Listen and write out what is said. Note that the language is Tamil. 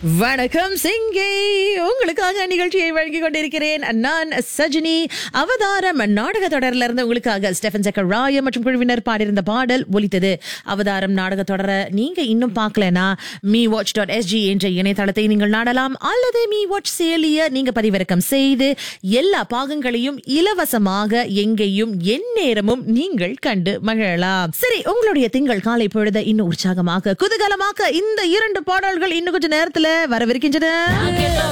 வணக்கம் சிங்கே உங்களுக்காக நிகழ்ச்சியை வழங்கிக் கொண்டிருக்கிறேன் நான் சஜினி அவதாரம் நாடக தொடர்ல இருந்து உங்களுக்காக ஸ்டெஃபன் ஜக்கர் ராய மற்றும் குழுவினர் பாடியிருந்த பாடல் ஒலித்தது அவதாரம் நாடக தொடர நீங்க இன்னும் பார்க்கலனா மீ வாட்ச் டாட் எஸ்ஜி என்ற இணையதளத்தை நீங்கள் நாடலாம் அல்லது மீ வாட்ச் செயலிய நீங்க பதிவிறக்கம் செய்து எல்லா பாகங்களையும் இலவசமாக எங்கேயும் எந்நேரமும் நீங்கள் கண்டு மகிழலாம் சரி உங்களுடைய திங்கள் காலை பொழுத இன்னும் உற்சாகமாக குதூகலமாக்க இந்த இரண்டு பாடல்கள் இன்னும் கொஞ்ச நேரத்துல வரவிருக்கின்றன